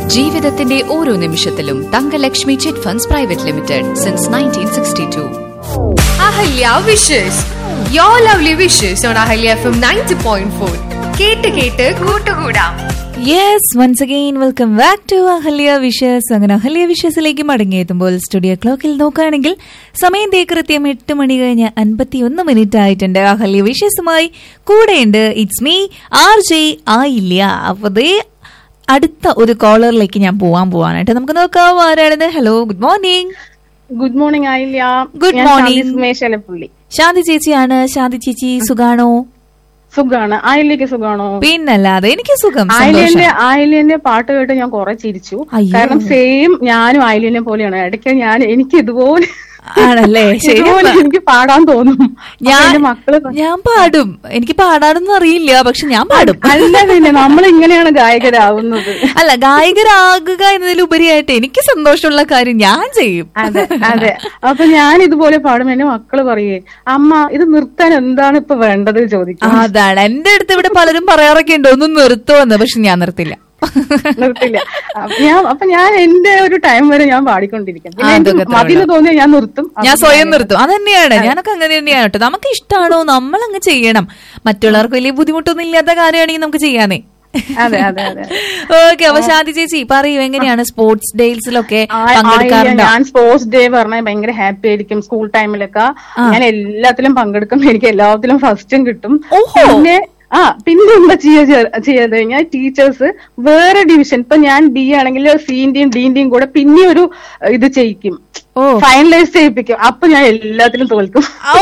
ജീവിതത്തിന്റെ ഓരോ നിമിഷത്തിലും Thankalakshmi chit funds private limited since nineteen sixty two Ahalya wishes yo lovely wishes on Ahalya F M ninety point four കേട്ട് കേട്ട് കൂട്ടുകൂടാം yes once again welcome back to Ahalya wishes അങ്ങനെ Ahalya വിഷസിലേക്ക് മടങ്ങിയെത്തുമ്പോൾ studio ക്ലോക്കിൽ നോക്കുകയാണെങ്കിൽ സമയം ദേ കൃത്യം എട്ട് മണി കഴിഞ്ഞ് അൻപത്തിയൊന്ന് മിനിറ്റ് ആയിട്ടുണ്ട് അഹല്യ വിഷസുമായി കൂടെയുണ്ട് ഇറ്റ്സ് മീ ആർ ജെ ആയില്ല അപ്പൊ ദേ അടുത്ത ഒരു കോളറിലേക്ക് ഞാൻ പോവാൻ പോവാനായിട്ട് നമുക്ക് നോക്കാം ആരാണിത് hello good morning good morning ആയില്ല Good ഞാൻ morning. ശാന്തി സുമേഷ് എലപ്പുള്ളി ശാന്തി ചേച്ചിയാണ് ശാന്തി ചേച്ചി സുഖാണോ സുഖാണ് ആയില്ലേക്ക് സുഖാണോ പിന്നല്ലാതെ എനിക്ക് സുഖം ആയില്യന്റെ സന്തോഷം ആയില്യന്റെ പാട്ട് കേട്ട് ഞാൻ കുറെ ചിരിച്ചു അയ്യോ. കാരണം സെയിം ഞാനും ആയില്യനെ പോലെയാണ് ഇടയ്ക്ക് ഞാൻ എനിക്ക് ഇതുപോലെ ആണല്ലേ ശരി ഇതുപോലെ എനിക്ക് പാടാൻ തോന്നും അപ്പൊ ഞാൻ എന്റെ മക്കള് പ- ഞാൻ പാടും എനിക്ക് പാടാനൊന്നും അറിയില്ല പക്ഷെ ഞാൻ പാടും അല്ല പിന്നെ നമ്മൾ ഇങ്ങനെയാണ് ഗായകരാവുന്നത് അല്ല ഗായകരാകുക എന്നതിലുപരിയായിട്ട് എനിക്ക് സന്തോഷമുള്ള കാര്യം ഞാൻ ചെയ്യും അതെ അതെ അപ്പൊ ഞാൻ ഇതുപോലെ പാടും എന്റെ മക്കള് പറയേ അമ്മ ഇത് നിർത്താൻ എന്താണ് ഇപ്പൊ വേണ്ടത് ചോദിക്കും അതാണ് എന്റെ അടുത്ത് ഇവിടെ പലരും പറയാറൊക്കെ ഉണ്ട് ഒന്ന് നിർത്തുമെന്ന് പക്ഷെ ഞാൻ നിർത്തില്ല നിർത്തില്ല അപ്പൊ ഞാൻ അപ്പൊ ഞാൻ എന്റെ ഒരു ടൈം വരെ ഞാൻ പാടിക്കൊണ്ടിരിക്കും പിന്നെ ആ, എനിക്ക് അതൊക്കെ മതിന്ന് തോന്നിയാൽ ഞാൻ നിർത്തും ഞാൻ അപ്പൊ സ്വയം നിർത്തും അത് തന്നെയാണ് ഞാനൊക്കെ അങ്ങനെ തന്നെയാണ് കേട്ടോ നമുക്ക് ഇഷ്ടമാണോ നമ്മൾ അങ്ങ് ചെയ്യണം മറ്റുള്ളവർക്ക് വലിയ ബുദ്ധിമുട്ടൊന്നും ഇല്ലാത്ത കാര്യമാണെങ്കിൽ നമുക്ക് ചെയ്യാനേ അതെ അതെ അതെ ഓക്കെ അപ്പൊ ശാന്തി ചേച്ചി പറയൂ എങ്ങനെയാണ് സ്പോർട്സ് ഡേയ്സിലൊക്കെ ആ- ആയില്ല, പങ്കെടുക്കാറുണ്ടോ ഞാൻ സ്പോർട്സ് ഡേ പറഞ്ഞാൽ ഭയങ്കര ഹാപ്പി ആയിരിക്കും സ്കൂൾ ടൈമിലൊക്കെ ഞാൻ എല്ലാത്തിലും പങ്കെടുക്കും എനിക്ക് എല്ലാത്തിലും ഫസ്റ്റും കിട്ടും ഓഹോ. പിന്നെ ആ പിന്നെ എന്താ ചെയ്യാ ചെയ്ത് കഴിഞ്ഞാൽ ടീച്ചേഴ്സ് വേറെ ഡിവിഷൻ ഇപ്പൊ ഞാൻ ബി ആണെങ്കിൽ സിന്റെയും ഡിന്റെയും കൂടെ പിന്നെ ഒരു ഇത് ചെയ്യിക്കും ഓ. ഫൈനലൈസ് ചെയ്യിപ്പിക്കും അപ്പൊ ഞാൻ എല്ലാത്തിലും തോൽക്കും ഔ.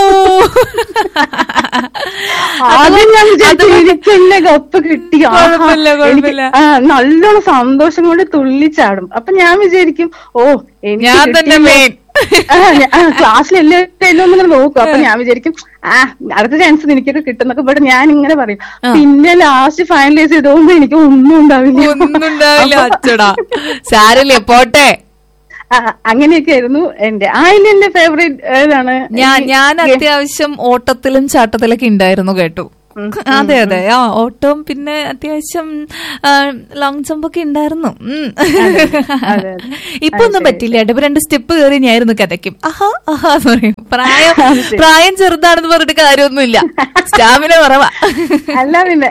ആദ്യം ഞാൻ വിചാരിച്ചു എനിക്ക് എന്നെ കപ്പ് കിട്ടി ആഹാ, കുഴപ്പമില്ല, കുഴപ്പമില്ല. എനിക്ക് ആ, നല്ലോണം സന്തോഷം കൊണ്ട് തുള്ളിച്ചാടും അപ്പൊ ഞാൻ വിചാരിക്കും ഓ എനിക്ക് ഞാൻ തന്നെ കിട്ടിയല്ലോ. main. ആ, ഞാ- ആ, ക്ലാസ്സിൽ എല്ലാവരും ഒന്നിങ്ങനെ നോക്കും അപ്പൊ ഞാൻ വിചാരിക്കും ആ അടുത്ത ചാൻസ് എനിക്കൊക്കെ കിട്ടുന്നൊക്കെ ബട്ട് ഞാൻ ഇങ്ങനെ പറയും പിന്നെ ലാസ്റ്റ് ഫൈനലൈസ് ചെയ്തോണ്ട് എനിക്ക് ഒന്നും ഉണ്ടാവില്ല ഒന്നും ഉണ്ടാവില്ല അപ്പൊ- അച്ചടാ സാരല്ലേ പോട്ടെ ആ, അങ്ങനെയൊക്കെ ആയിരുന്നു എന്റെ ആയില്ല എന്റെ ഫേവറേറ്റ് ഏതാണ് ഞാൻ ഈ ഞാൻ ഗെ- അത്യാവശ്യം ഓട്ടത്തിലും ചാട്ടത്തിലൊക്കെ ഉണ്ടായിരുന്നു കേട്ടു അതെ അതെ ആ ഓട്ടവും പിന്നെ അത്യാവശ്യം ലോങ് ജമ്പ് ഒക്കെ ഉണ്ടായിരുന്നു ഉം. അതെ. ഇപ്പൊ ഒന്നും പറ്റില്ല കേട്ടോ ഇപ്പൊ രണ്ട് സ്റ്റെപ്പ് കയറി ഞായിരുന്നു കഥയ്ക്കും ആഹാ ആഹാ എന്ന് പറയും പ്രായം പ്രായം ചെറുതാണെന്ന് പറഞ്ഞിട്ട് കാര്യമൊന്നുമില്ല സ്റ്റാമിന കുറവാ അല്ല പിന്നെ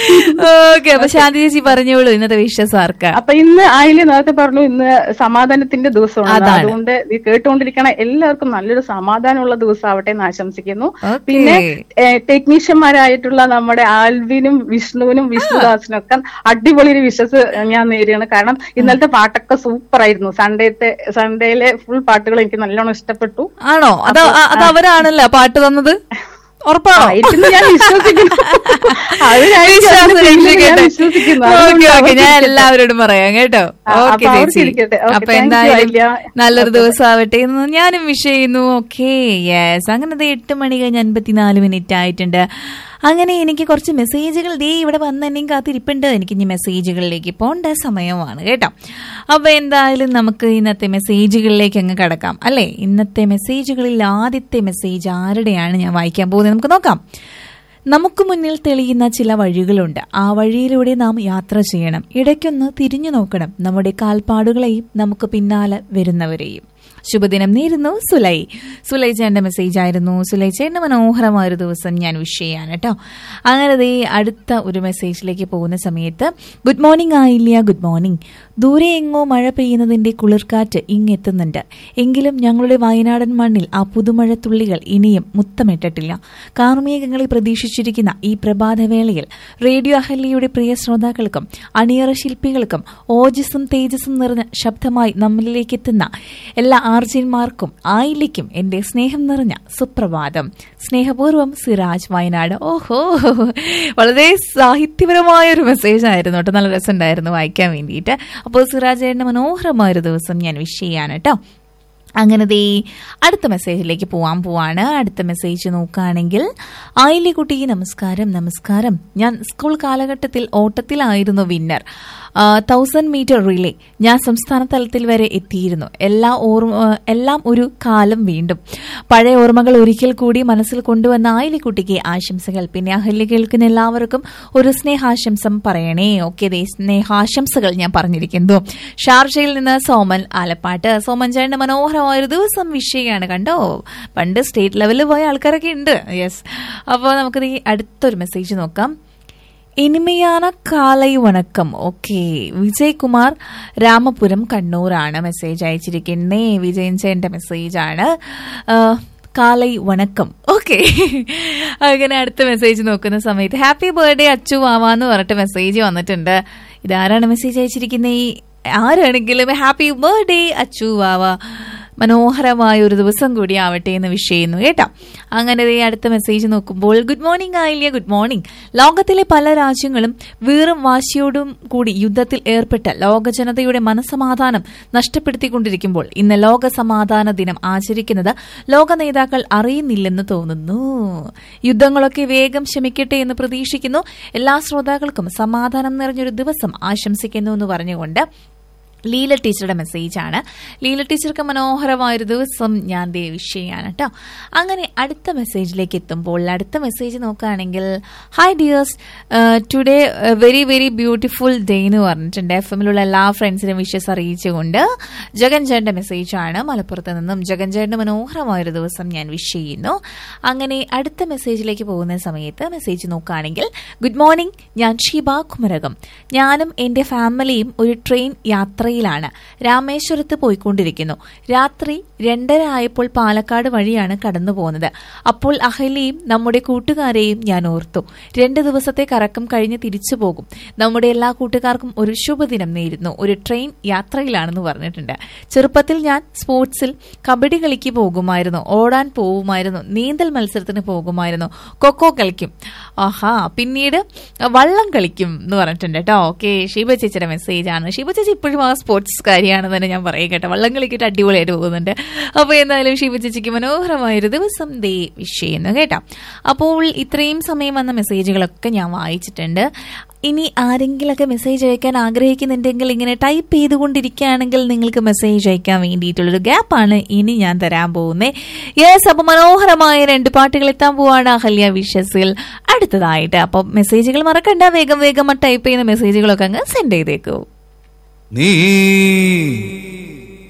ഓക്കെ അപ്പൊ ശാന്തി ചേച്ചി പറഞ്ഞോളൂ ഇന്നത്തെ വിശ്വാസം ആർക്കാ അപ്പൊ ഇന്ന് ആയില് നേരത്തെ പറഞ്ഞു ഇന്ന് സമാധാനത്തിന്റെ ദിവസമാണ് അതാണ്. അതുകൊണ്ട് ഈ കേട്ടുകൊണ്ടിരിക്കണ എല്ലാവർക്കും നല്ലൊരു സമാധാനമുള്ള ദിവസം ആവട്ടെ എന്ന് ആശംസിക്കുന്നു Okay. പിന്നെ ടെക്നീഷ്യന്മാരായിട്ടുള്ള നമ്മുടെ ആൽവിനും വിഷ്ണുവിനും വിഷ്ണുദാസിനും ഒക്കെ അടിപൊളി ഒരു വിശ്വസ് ഞാൻ നേരിയാണ് കാരണം ഇന്നലത്തെ പാട്ടൊക്കെ സൂപ്പർ ആയിരുന്നു സൺഡേത്തെ സൺഡേയിലെ ഫുൾ പാട്ടുകൾ എനിക്ക് നല്ലോണം ഇഷ്ടപ്പെട്ടു ആണോ അത് അത് അവരാണല്ലോ പാട്ട് തന്നത് ഉറപ്പാണോ ആയിരിക്കുന്നു ഞാൻ വിശ്വസിക്കുന്നു അവരായിരിക്കും വിശ്വാസം അതിന്റെ പിന്നിൽ ഞാൻ രക്ഷിക്കട്ടെ. വിശ്വസിക്കുന്നു ഓക്കെ അതുകൊണ്ട് ഓക്കെ ഞാൻ അവർക്കിരിക്കട്ടെ. എല്ലാവരോടും പറയാം കേട്ടോ ആ, ഓക്കെ അപ്പൊ അവർക്ക് ചേച്ചി ഇരിക്കട്ടെ. Okay, അപ്പൊ thank you, എന്തായാലും ഐല്യ. നല്ലൊരു Okay. ദിവസം ആവട്ടെ എന്ന് ഞാനും വിഷ് ചെയ്യുന്നു ഓക്കെ യെസ് അങ്ങനെ ദേ എട്ട് മണി കഴിഞ്ഞ് അൻപത്തിനാല് മിനിറ്റ് ആയിട്ടുണ്ട് അങ്ങനെ എനിക്ക് കുറച്ച് മെസ്സേജുകൾ ദേ ഇവിടെ വന്ന് എന്നെയും കാത്തിരിപ്പുണ്ട് എനിക്ക് ഇനി മെസ്സേജുകളിലേക്ക് പോകേണ്ട സമയമാണ് കേട്ടോ അപ്പൊ എന്തായാലും നമുക്ക് ഇന്നത്തെ മെസ്സേജുകളിലേക്ക് അങ്ങ് കടക്കാം അല്ലേ ഇന്നത്തെ മെസ്സേജുകളിൽ ആദ്യത്തെ മെസ്സേജ് ആരുടെയാണ് ഞാൻ വായിക്കാൻ പോകുന്നത് നമുക്ക് നോക്കാം നമുക്ക് മുന്നിൽ തെളിയുന്ന ചില വഴികളുണ്ട് ആ വഴിയിലൂടെ നാം യാത്ര ചെയ്യണം ഇടയ്ക്കൊന്ന് തിരിഞ്ഞു നോക്കണം നമ്മുടെ കാൽപ്പാടുകളെയും നമുക്ക് പിന്നാലെ വരുന്നവരെയും ശുഭദിനം നേരുന്നു സുലൈ സുലൈ ചേട്ടന്റെ മെസ്സേജ് ആയിരുന്നു സുലൈ ചേട്ടന്റെ മനോഹരമായ ഒരു ദിവസം ഞാൻ വിഷ് ചെയ്യാൻ കേട്ടോ അങ്ങനെ ദേ അടുത്ത ഒരു മെസ്സേജിലേക്ക് പോകുന്ന സമയത്ത് ഗുഡ് മോർണിംഗ് ആയില്ല ഗുഡ് മോർണിംഗ് ദൂരെ എങ്ങോ മഴ പെയ്യുന്നതിന്റെ കുളിർക്കാറ്റ് ഇങ്ങെത്തുന്നുണ്ട് എങ്കിലും ഞങ്ങളുടെ വയനാടൻ മണ്ണിൽ ആ പുതുമഴത്തുള്ളികൾ ഇനിയും മുത്തമിട്ടിട്ടില്ല കാർമേഘങ്ങളെ പ്രതീക്ഷിച്ചിരിക്കുന്ന ഈ പ്രഭാതവേളയിൽ റേഡിയോ അഹല്യയുടെ പ്രിയ ശ്രോതാക്കൾക്കും അണിയറ ശില്പികൾക്കും ഓജസ്സും തേജസ്സും നിറഞ്ഞ ശബ്ദമായി നമ്മളിലേക്ക് എത്തുന്ന എല്ലാ ആർജിന്മാർക്കും ആയില്ലിക്കും എന്റെ സ്നേഹം നിറഞ്ഞ സുപ്രഭാതം സ്നേഹപൂർവ്വം സിറാജ് വയനാട് ഓഹോ വളരെ സാഹിത്യപരമായ ഒരു മെസ്സേജ് ആയിരുന്നു കേട്ടോ നല്ല രസമുണ്ടായിരുന്നു വായിക്കാൻ വേണ്ടിയിട്ട് അപ്പോൾ സിറാജ് ചേട്ടൻ്റെ മനോഹരമായ ഒരു ദിവസം ഞാൻ വിഷ് ചെയ്യാൻ കേട്ടോ അങ്ങനെ ദേ അടുത്ത മെസ്സേജിലേക്ക് പോവാൻ പോവാണ് അടുത്ത മെസ്സേജ് നോക്കുകയാണെങ്കിൽ ആയില്ലിക്കുട്ടി നമസ്കാരം നമസ്കാരം ഞാൻ സ്കൂൾ കാലഘട്ടത്തിൽ ഓട്ടത്തിലായിരുന്നു വിന്നർ തൗസൻഡ് മീറ്റർ റിലേ ഞാൻ സംസ്ഥാന തലത്തിൽ വരെ എത്തിയിരുന്നു എല്ലാ ഓർമ്മ ആ, എല്ലാം ഒരു കാലം വീണ്ടും പഴയ ഓർമ്മകൾ ഒരിക്കൽ കൂടി മനസ്സിൽ കൊണ്ടുവന്ന ആയിലിക്കുട്ടിക്ക് ആശംസകൾ പിന്നെ അഹല്യ കേൾക്കുന്ന എല്ലാവർക്കും ഒരു സ്നേഹാശംസം പറയണേ ഓക്കെ ദേ സ്നേഹാശംസകൾ ഞാൻ പറഞ്ഞിരിക്കുന്നു ഷാർജയിൽ നിന്ന് സോമൻ ആലപ്പാട്ട് സോമൻ ചേട്ടന്റെ മനോഹരമായ ഒരു ദിവസം വിഷയമാണ് കണ്ടോ പണ്ട് സ്റ്റേറ്റ് ലെവലിൽ പോയ ആൾക്കാരൊക്കെ ഉണ്ട് യെസ് അപ്പോൾ നമുക്കിത് ഈ അടുത്തൊരു മെസ്സേജ് നോക്കാം ഇനിമയാണ് കാലൈ വണക്കം ഓക്കെ വിജയ്കുമാർ രാമപുരം കണ്ണൂരാണ് മെസ്സേജ് അയച്ചിരിക്കുന്നേ വിജയൻ ചേന്റെ മെസ്സേജാണ് കാലൈ വണക്കം ഓക്കെ അങ്ങനെ അടുത്ത മെസ്സേജ് നോക്കുന്ന സമയത്ത് ഹാപ്പി ബർത്ത്ഡേ അച്ചു മാമാന്ന് പറഞ്ഞിട്ട് മെസ്സേജ് വന്നിട്ടുണ്ട് ഇതാരാണ് മെസ്സേജ് അയച്ചിരിക്കുന്നത് ഈ ആരാണെങ്കിലും ഹാപ്പി ബർത്ത്ഡേ അച്ചു വാവ മനോഹരമായ ഒരു ദിവസം കൂടി ആവട്ടെ എന്ന് വിഷ് ചെയ്യുന്നു കേട്ടോ അങ്ങനെ ദേ അടുത്ത മെസ്സേജ് നോക്കുമ്പോൾ ഗുഡ് മോർണിംഗ് ആയില്ല ഗുഡ് മോർണിംഗ് ലോകത്തിലെ പല രാജ്യങ്ങളും വീറും വാശിയോടും കൂടി യുദ്ധത്തിൽ ഏർപ്പെട്ട ലോക ജനതയുടെ മനസമാധാനം നഷ്ടപ്പെടുത്തിക്കൊണ്ടിരിക്കുമ്പോൾ ഇന്ന് ലോക സമാധാന ദിനം ആചരിക്കുന്നത് ലോക നേതാക്കൾ അറിയുന്നില്ലെന്ന് തോന്നുന്നു യുദ്ധങ്ങളൊക്കെ വേഗം ശമിക്കട്ടെ എന്ന് പ്രതീക്ഷിക്കുന്നു എല്ലാ ശ്രോതാക്കൾക്കും സമാധാനം നിറഞ്ഞൊരു ദിവസം ആശംസിക്കുന്നു എന്ന് പറഞ്ഞുകൊണ്ട് ലീല ടീച്ചറുടെ മെസ്സേജാണ് ലീല ടീച്ചർക്ക് മനോഹരമായൊരു ദിവസം ഞാൻ ദേ വിഷ് ചെയ്യാണ് കേട്ടോ അങ്ങനെ അടുത്ത മെസ്സേജിലേക്ക് എത്തുമ്പോൾ അടുത്ത മെസ്സേജ് നോക്കുകയാണെങ്കിൽ hi dears today very very beautiful day എന്ന് പറഞ്ഞിട്ടുണ്ട് എഫ് എമ്മിലുള്ള എല്ലാ ഫ്രണ്ട്സിനും വിഷസ് അറിയിച്ചുകൊണ്ട് ജഗൻ ചേട്ടൻ്റെ മെസ്സേജാണ് മലപ്പുറത്ത് നിന്നും ജഗൻ ചേട്ടൻ്റെ മനോഹരമായൊരു ദിവസം ഞാൻ വിഷ് ചെയ്യുന്നു അങ്ങനെ അടുത്ത മെസ്സേജിലേക്ക് പോകുന്ന സമയത്ത് മെസ്സേജ് നോക്കുകയാണെങ്കിൽ ഗുഡ് മോർണിംഗ് ഞാൻ ഷീബ കുമരകം ഞാനും എൻ്റെ ഫാമിലിയും ഒരു ട്രെയിൻ യാത്രയിലാണ് രാമേശ്വരത്ത് പോയിക്കൊണ്ടിരിക്കുന്നു രാത്രി രണ്ടര ആയപ്പോൾ പാലക്കാട് വഴിയാണ് കടന്നു പോകുന്നത് അപ്പോൾ അഹല്യയും നമ്മുടെ കൂട്ടുകാരെയും ഞാൻ ഓർത്തു രണ്ട് ദിവസത്തെ കറക്കം കഴിഞ്ഞ് തിരിച്ചു പോകും നമ്മുടെ എല്ലാ കൂട്ടുകാർക്കും ഒരു ശുഭദിനം നേരുന്നു ഒരു ട്രെയിൻ യാത്രയിലാണെന്ന് പറഞ്ഞിട്ടുണ്ട് ചെറുപ്പത്തിൽ ഞാൻ സ്പോർട്സിൽ കബഡി കളിക്ക് പോകുമായിരുന്നു ഓടാൻ പോവുമായിരുന്നു നീന്തൽ മത്സരത്തിന് പോകുമായിരുന്നു കൊക്കോ കളിക്കും ആഹാ പിന്നീട് വള്ളം കളിക്കും എന്ന് പറഞ്ഞിട്ടുണ്ട് കേട്ടോ ഓക്കെ ഷീബ ചേച്ചിയുടെ മെസ്സേജ് ആണ് ഷീബ ചേച്ചി ഇപ്പോഴും ആ സ്പോർട്സ് കാര്യമാണെന്ന് തന്നെ ഞാൻ പറയും കേട്ടോ വള്ളം കളിക്കിട്ട് അടിപൊളിയായിട്ട് പോകുന്നുണ്ട് അപ്പോൾ എന്തായാലും ഷീബ ചേച്ചിക്ക് മനോഹരമായൊരു ദിവസം ദേ വിഷ് ചെയ്യുന്നു കേട്ടോ അപ്പോൾ ഇത്രയും സമയം വന്ന മെസ്സേജുകളൊക്കെ ഞാൻ വായിച്ചിട്ടുണ്ട് ഇനി ആരെങ്കിലൊക്കെ മെസ്സേജ് അയക്കാൻ ആഗ്രഹിക്കുന്നുണ്ടെങ്കിൽ ഇങ്ങനെ ടൈപ്പ് ചെയ്തുകൊണ്ടിരിക്കുകയാണെങ്കിൽ നിങ്ങൾക്ക് മെസ്സേജ് അയക്കാൻ വേണ്ടിയിട്ടുള്ളൊരു ഗ്യാപ്പാണ് ഇനി ഞാൻ തരാൻ പോകുന്നത് യെസ് അപ്പൊ മനോഹരമായ രണ്ട് പാട്ടുകൾ എത്താൻ പോവാണ് അഹല്യ വിഷസിൽ അടുത്തതായിട്ട് അപ്പൊ മെസ്സേജുകൾ മറക്കണ്ട വേഗം വേഗം ടൈപ്പ് ചെയ്യുന്ന മെസ്സേജുകളൊക്കെ അങ്ങ് സെൻഡ് ചെയ്തേക്കൂ നീ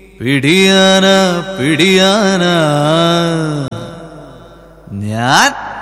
പിടിയാന പിടിയാന ഞാൻ